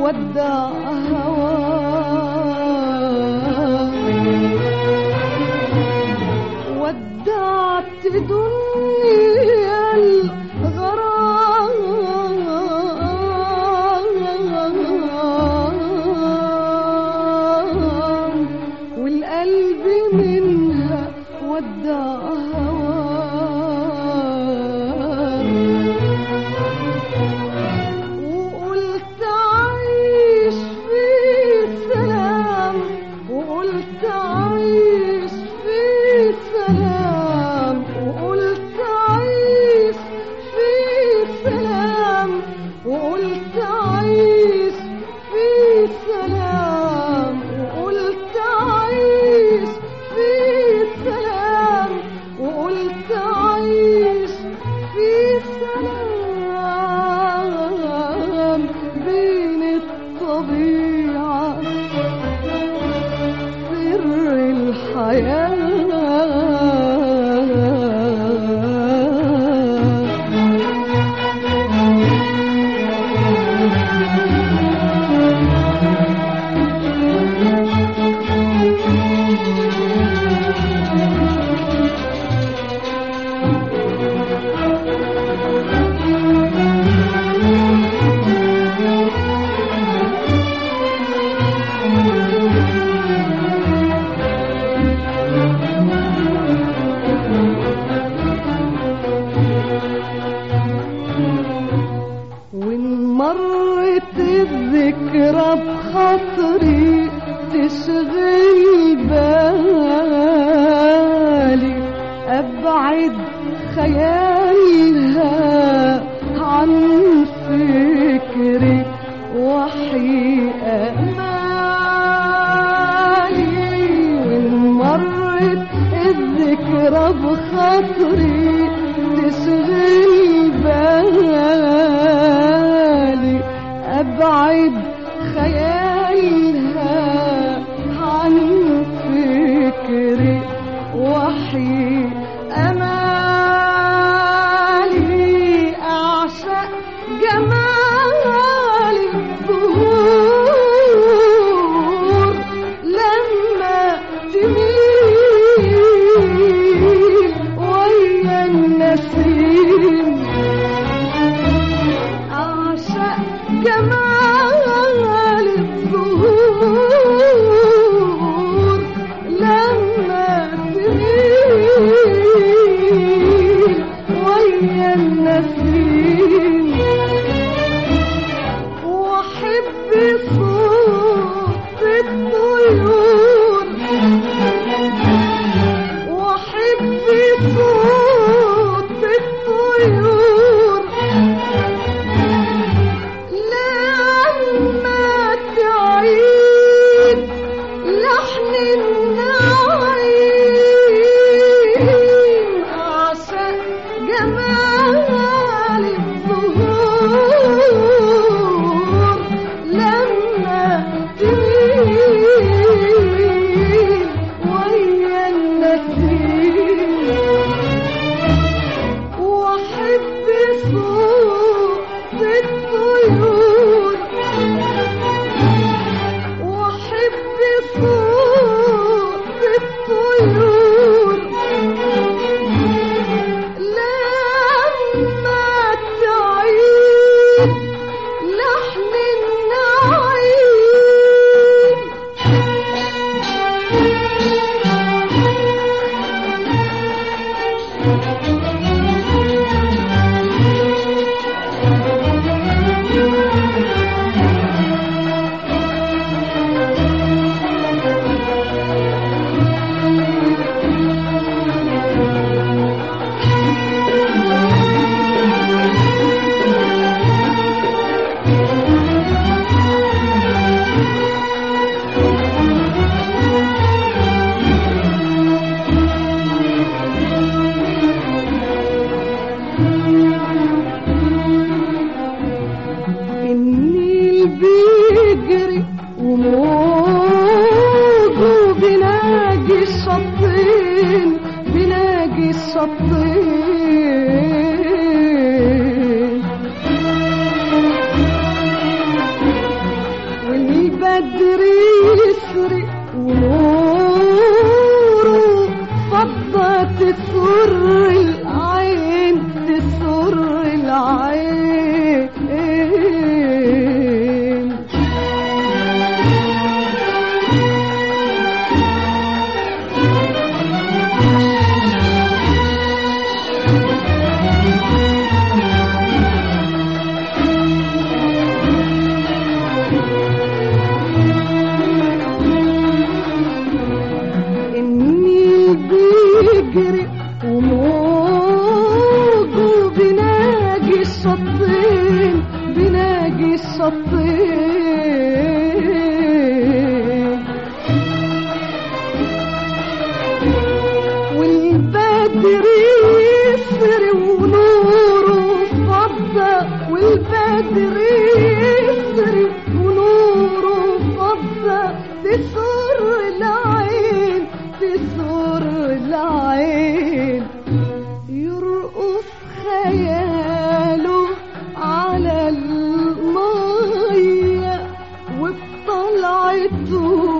ودع هواه ودعت دنيا الغرام والقلب منها ودع هواه وقلت عيش في سلام وقلت عيش في سلام وقلت عيش في سلام وقلت عيش في سلام وقلت عيش في سلام وقلت عيش في سلام بين الطبيعة سر الحياة وإن مرت الذكرى بخاطري تشغل بالي أبعد خيالها عن فكري وحي أمالي وإن مرت الذكرى بخاطري تشغل بالي أبعد خيالها عن فكري وحي أمالي أعشق خطين والبدر يسري ونوره فضة والبدر يسري ونوره فضة تسر العين تسر العين يرقص خياله على المية وبطلعته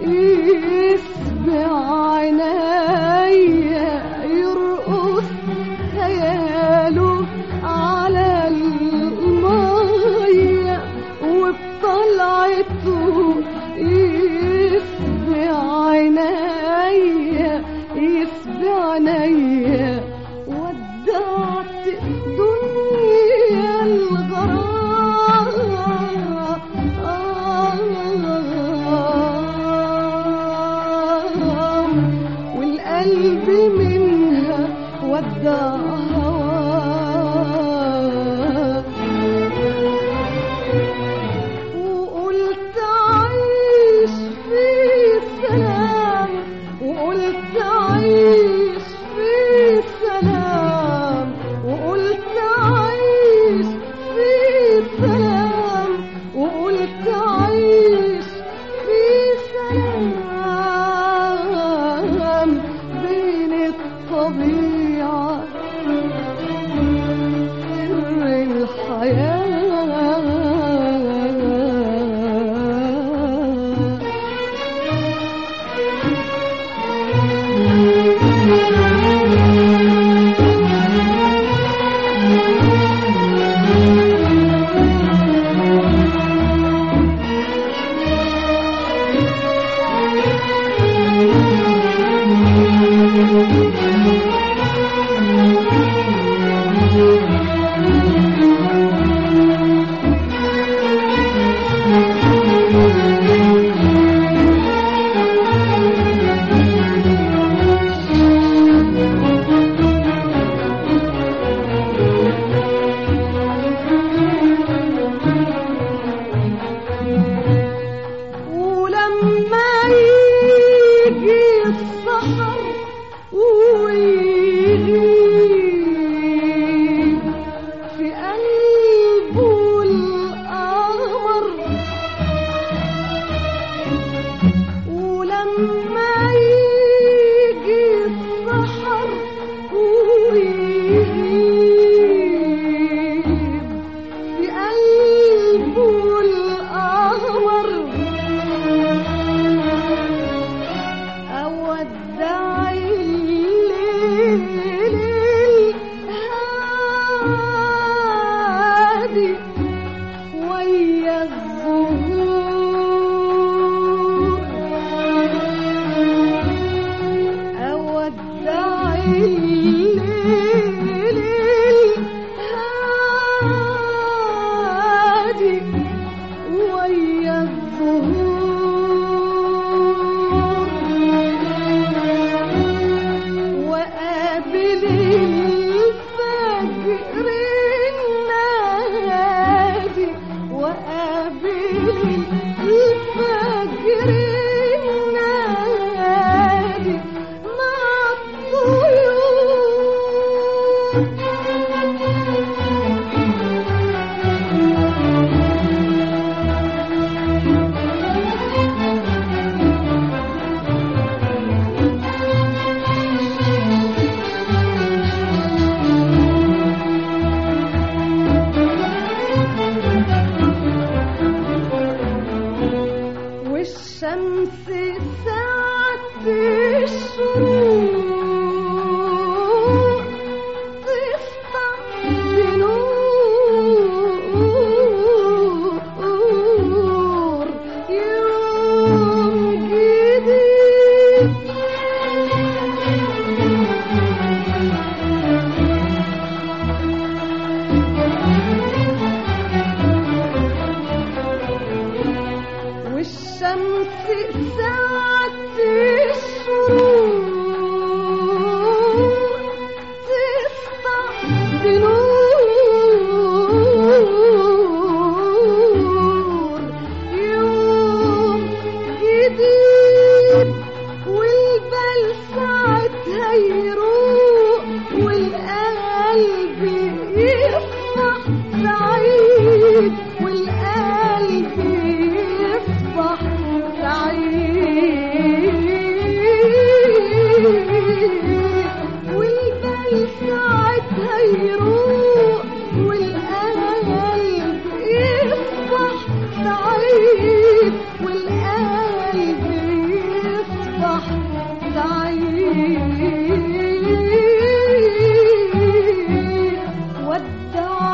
يسبع عينيا يرقص خياله على المية وبطلعته يسبع عينيا يسبع عينيا ودعت دنيا الغرام والقلب منها ودع هواه وقلت عيش في سلام وقلت عيش في سلام وقلت عيش في سلام وقلت عيش في سلام بين الطبيعة سر الحياة ولما يجي السحر ويغيب في قلبه القمر ولما يجي السحر ويغيب في قلبه القمر أودع الليل الهادي ويا الزهور أودع الليل الهادي ويا الزهور وقابل الفجر النادي وقابل الفجر النادي مع الطيور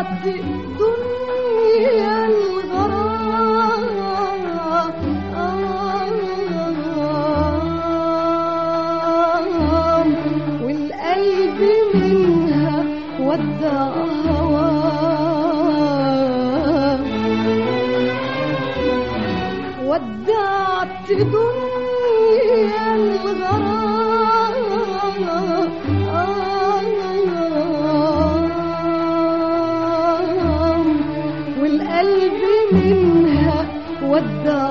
ودعت دنيا الغرام والقلب منها ودع هواه ودعت دنيا الغرام والقلب منها ودع